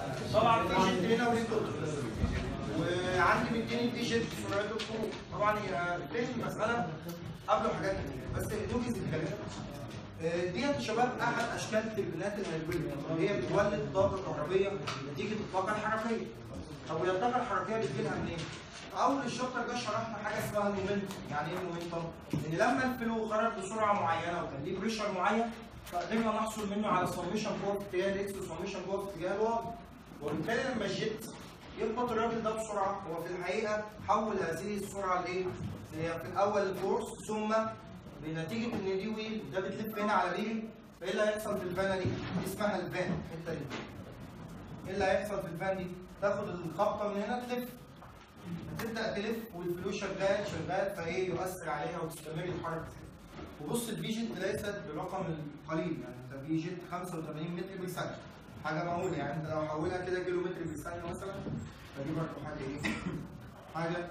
طبعا في جيت هنا وليه قطر وعندي مديني في جيت سرعته الخروج طبعا هي فين المساله قبله حاجات كتير بس نوجز الكلام آه، ديت يا شباب احد اشكال التربينات الهيبريد اللي هي بتولد طاقه كهربيه نتيجه الطاقه الحركيه طب وهي الطاقه الحركيه بتجيلها منين؟ في اول الشابتر ده شرحنا حاجه اسمها المومنتوم يعني ايه المومنتوم؟ ان لما الفلو خرج بسرعه معينه وكان ليه بريشر معين فقدرنا نحصل منه على سميشن قوه في اتجاه الاكس وسميشن قوه في اتجاه الواي وبالتالي لما الجيت يخبط الراجل ده بسرعه هو في الحقيقه حول هذه السرعه لايه؟ اللي هي في الاول الفورس ثم بنتيجه ان دي ويل ده بتلف هنا على ريل فايه اللي هيحصل في الفانه دي؟ دي اسمها الفان الحته دي. ايه اللي هيحصل في الفان دي؟ تاخد الخبطه من هنا تلف تبدا تلف والفلو شغال شغال فايه يؤثر عليها وتستمر الحركه وبص الفي جيت ليست بالرقم القليل يعني انت في جيت 85 متر بالثانيه حاجه مهوله يعني انت لو حولها كده كيلو متر بالثانيه مثلا فدي برضه حاجه ايه؟ حاجه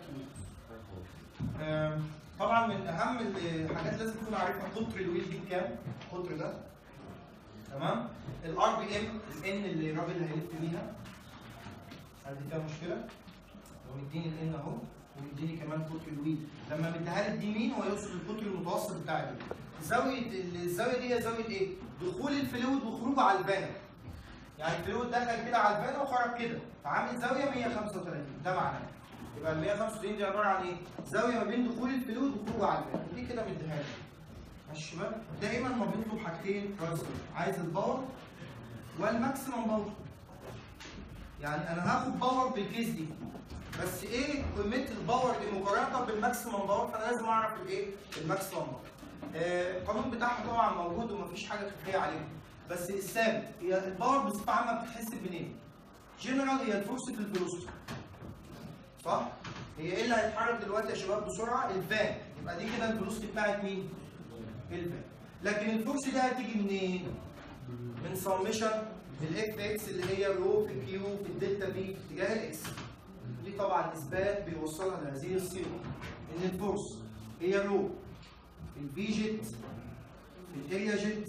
آم، طبعا من اهم الحاجات لازم تكون عارفها قطر الويل دي بكام؟ القطر ده تمام؟ الار بي ام الان اللي الراجل اللي هيلف بيها هل دي فيها مشكله؟ ومديني الان اهو ومديني كمان قطر الويل لما مديها لي دي مين هو يقصد القطر المتوسط بتاع الويل زاويه الزاويه دي هي زاويه ايه؟ دخول الفلويد وخروجه على الفانه يعني الفلويد دخل كده على الفانه وخرج كده فعامل زاويه 135 ده معناه يبقى ال 135 دي عباره عن ايه؟ زاويه ما بين دخول الفلويد وخروجه على الفانه ودي كده مديها لي ماشي يا شباب دايما ما بيطلب حاجتين راسل عايز الباور والماكسيمم باور يعني انا هاخد باور بالكيس دي بس ايه قيمه الباور دي مقارنه بالماكسيمم باور فانا لازم اعرف الايه الماكسيمم باور آه، القانون بتاعها طبعا موجود ومفيش حاجه خفيه عليه بس الثابت هي الباور بصفه عامه بتتحسب منين؟ جنرال هي الفورس في الفيلوسيتي صح؟ هي ايه اللي هيتحرك دلوقتي يا شباب بسرعه؟ الفان يبقى دي كده الفيلوسيتي بتاعت مين؟ الفان لكن الفورس دي هتيجي منين؟ من سمشن الاف اكس اللي هي رو في الكيو في الدلتا في في اتجاه الاكس دي طبعا اثبات بيوصلها لهذه الصيغه ان الفورس هي رو في الفي جيت في الاريا جيت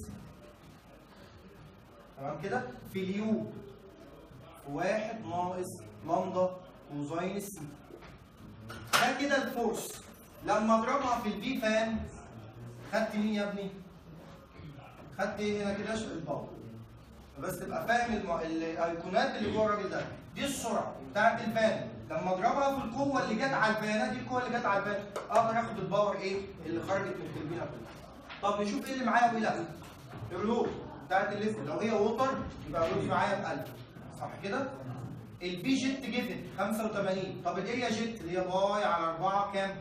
تمام كده في اليو في واحد ناقص لامدا كوزاين السي ده كده الفورس لما اضربها في الفي فان خدت مين يا ابني؟ خدت ايه هنا كده الباور بس تبقى فاهم الم... الايقونات اللي جوه الراجل ده دي السرعه بتاعت الفان لما اضربها في القوه اللي جت على الفانات دي القوه اللي جت على الفان اقدر اخد الباور ايه اللي خرجت من التربينه كلها طب نشوف ايه اللي معايا وايه لا الرو بتاعت الليفت لو هي ووتر يبقى الرو دي معايا ب 1000 صح كده البي جيت جيفن 85 طب الاريا جيت اللي هي باي على 4 كام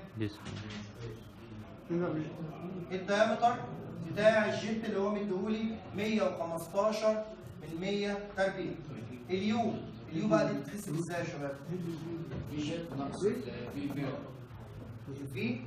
الدايمتر بتاع الجيت اللي هو مديهولي 115 من 100 تربيع اليو اليو بقى دي بتتحسب ازاي يا شباب؟ في جيت ناقص ال- في في الفي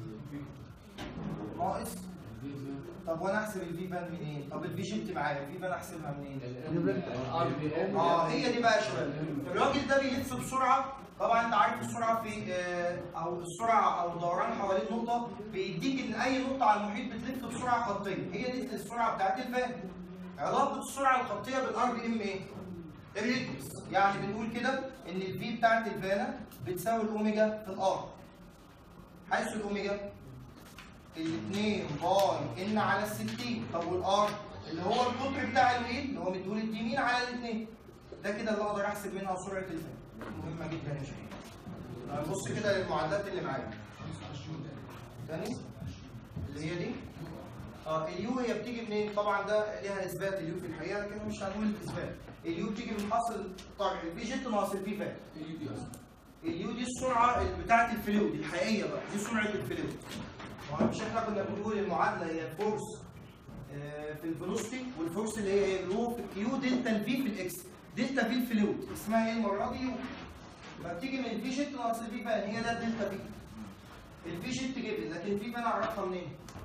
ناقص طب وانا احسب الفي بان منين؟ طب الفي جيت معايا الفي بان احسبها منين؟ ار بي ام اه هي دي بقى يا شباب الراجل ده بيلف بسرعه طبعا انت عارف السرعه في آه، او السرعه او الدوران حوالين نقطه بيديك ان اي نقطه على المحيط بتلف بسرعه خطيه هي دي السرعه بتاعت الفان علاقه السرعه الخطيه بالار بي ام ايه؟ الريديوس يعني بنقول كده ان الفي بتاعت الفانه بتساوي الاوميجا في الار حيث الاوميجا الاثنين باي ان على ال 60 طب والار اللي هو القطر بتاع الويل اللي هو مديول اليمين على الاثنين ده كده اللي اقدر احسب منها سرعه الفان مهمه جدا يا شباب نبص كده للمعادلات اللي معايا تاني اللي هي دي اه اليو هي بتيجي منين؟ طبعا ده ليها اثبات اليو في الحقيقه لكن مش هنقول الاثبات اليو بتيجي من اصل طرح الفي جيت ناقص الفي فان اليو دي السرعه بتاعه الفلويد الحقيقيه بقى دي سرعه الفلويد ما مش احنا كنا بنقول المعادله هي الفورس آه، في الفيلوسيتي والفورس اللي هي الرو في الكيو دلتا الفي في الاكس دلتا في الفلويد اسمها ايه المره دي يو فبتيجي من الفي جيت ناقص الفي فان هي ده الدلتا في الفي جيت جيفن لكن الفي فان اعرفها منين؟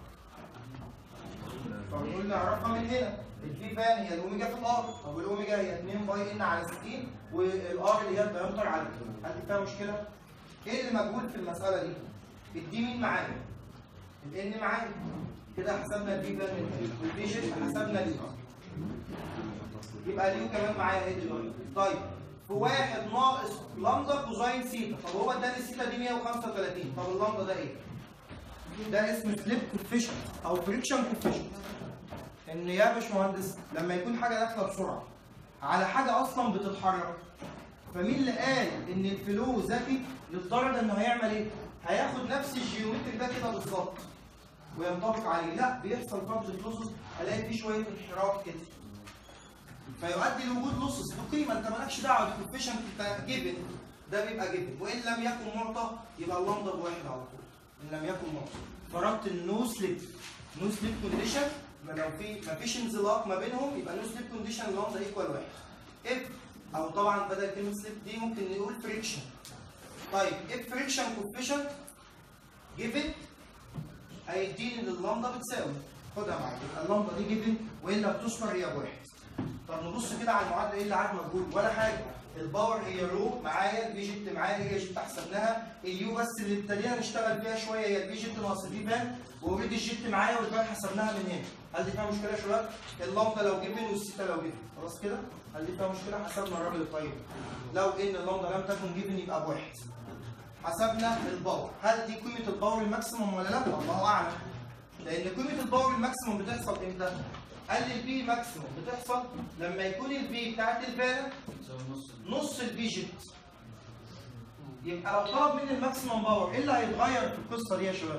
فبنقول نعرفها من هنا الفي فان هي الاوميجا في الار طب الاوميجا هي 2 باي ان على 60 والار اللي هي الدايمتر على 2 هل دي فيها مشكله؟ ايه اللي مجهول في المساله دي؟ الدي مين معايا؟ الان معايا كده حسبنا الفي فان من هنا والفي جيت حسبنا الار يبقى اليو كمان معايا ايه دلوقتي طيب في واحد ناقص لامدا كوزاين سيتا طب هو اداني السيتا دي 135 طب اللامدا ده ايه؟ ده اسمه سليب كوفيشنت او فريكشن كوفيشنت ان يا باشمهندس لما يكون حاجه داخله بسرعه على حاجه اصلا بتتحرك فمين اللي قال ان الفلو ذكي للدرجه انه هيعمل ايه؟ هياخد نفس الجيومتري ده كده بالظبط وينطبق عليه لا بيحصل قبض لوسس الاقي فيه شويه انحراف كده فيؤدي لوجود لوسس بقيمه انت مالكش دعوه الكوفيشنت انت جيفن ده بيبقى جيفن وان لم يكن معطى يبقى اللمضه بواحد على طول ان لم يكن معطى فرضت النو سليب نو سليب كونديشن لو في ما فيش انزلاق ما بينهم يبقى نو سليب كونديشن اللمضه ايكوال واحد اف او طبعا بدل كلمه سليب دي ممكن نقول فريكشن طيب اف فريكشن كوفيشنت جيفن هيديني ان اللمضه بتساوي خدها معاك يبقى اللمضه دي جيفن والا بتذكر هي بواحد طب نبص كده على المعادله ايه اللي عاد مجهول ولا حاجه الباور هي رو معايا البي جيت معايا هي جيت حسبناها اليو بس اللي ابتدينا نشتغل فيها شويه هي البي جيت ناقص البي بان واوريدي الجيت معايا والبان حسبناها من هنا هل دي فيها مشكله يا شباب؟ اللمضه لو جيفن والسيتا لو جيفن خلاص كده؟ هل دي فيها مشكله؟ حسبنا الراجل الطيب لو ان اللمضه لم تكن جيفن يبقى بواحد حسبنا الباور هل دي قيمه الباور الماكسيموم ولا لا؟ الله اعلم لان قيمه الباور الماكسيموم بتحصل امتى؟ قال لي البي ماكسيموم بتحصل لما يكون البي بتاعت الفانا تساوي نص نص البي جيت يبقى لو طلب مني الماكسيموم باور ايه اللي هيتغير في القصه دي يا شباب؟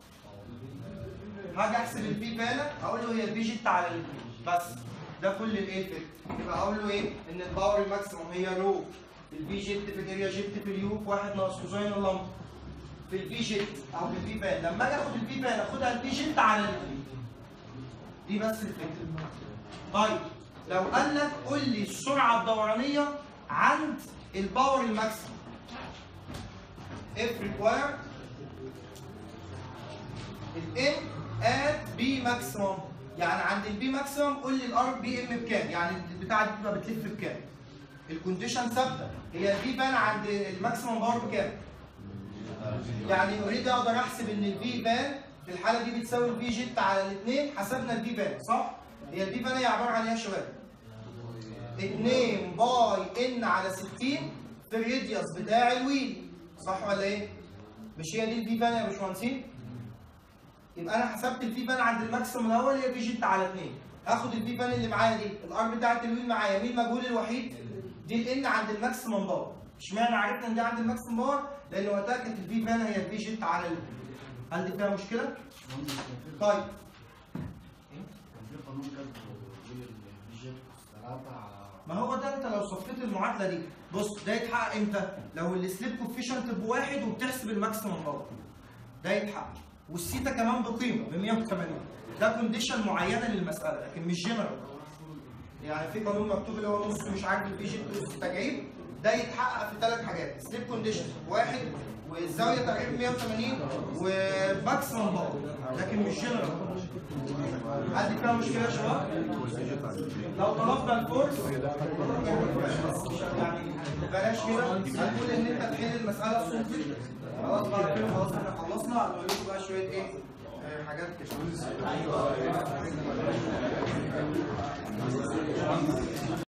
هاجي احسب البي فانا اقول له هي البي جيت على البي بس ده كل الايه الفكره يبقى اقول له ايه؟ ان الباور الماكسيموم هي رو البي جيت في الاريا جيت في اليو في واحد ناقص كوزين اللمبه في البي جيت او في البي فان لما اجي اخد البي فان اخدها البي جيت على البي دي بس الفكره طيب لو قال لك قول لي السرعه الدورانيه عند الباور الماكسيموم if required الام at بي ماكسيموم يعني عند البي ماكسيموم قول لي الار بي ام بكام يعني البتاعه دي بتبقى بتلف بكام الكونديشن ثابته هي البي بان عند الماكسيموم باور بكام يعني اوريدي اقدر احسب ان الفي بان في الحاله دي بتساوي الفي جيت على الاثنين حسبنا الفي بان صح؟ هي الفي بان هي عباره عن ايه يا شباب؟ 2 باي ان على 60 في الراديوس بتاع الويل صح ولا ايه؟ مش هي دي الفي بان يا باشمهندسين؟ يبقى انا حسبت الفي بان عند الماكسيموم الاول هي في جيت على 2 هاخد الفي بان اللي معايا دي الار بتاعت الويل معايا مين المجهول الوحيد؟ دي الان عند الماكسيموم باور اشمعنى عرفنا ان دي عند الماكسيموم باور؟ لان وقتها كانت الفي بان هي الفي جيت على ال هل دي فيها مشكله؟ طيب كان في قانون كده بيقول البيجيت ثلاثة على ما هو ده انت لو صفيت المعادله دي بص ده يتحقق امتى؟ لو السليب كوفيشنت بواحد وبتحسب الماكسيموم باور ده يتحقق والسيتا كمان بقيمه ب 180 ده كونديشن معينه للمساله لكن مش جنرال يعني في قانون مكتوب اللي هو نص مش عارف البي جي نص تجعيد ده يتحقق في ثلاث حاجات سليب كونديشن واحد والزاويه تقريبا 180 وماكسيموم باور لكن مش جنرال عندي فيها مشكله يا شباب؟ لو طلبنا الكورس يعني بلاش كده هنقول ان انت تحل المساله الصوتي خلاص بقى كده خلاص احنا خلصنا هنقول لكم بقى شويه ايه آه، حاجات كده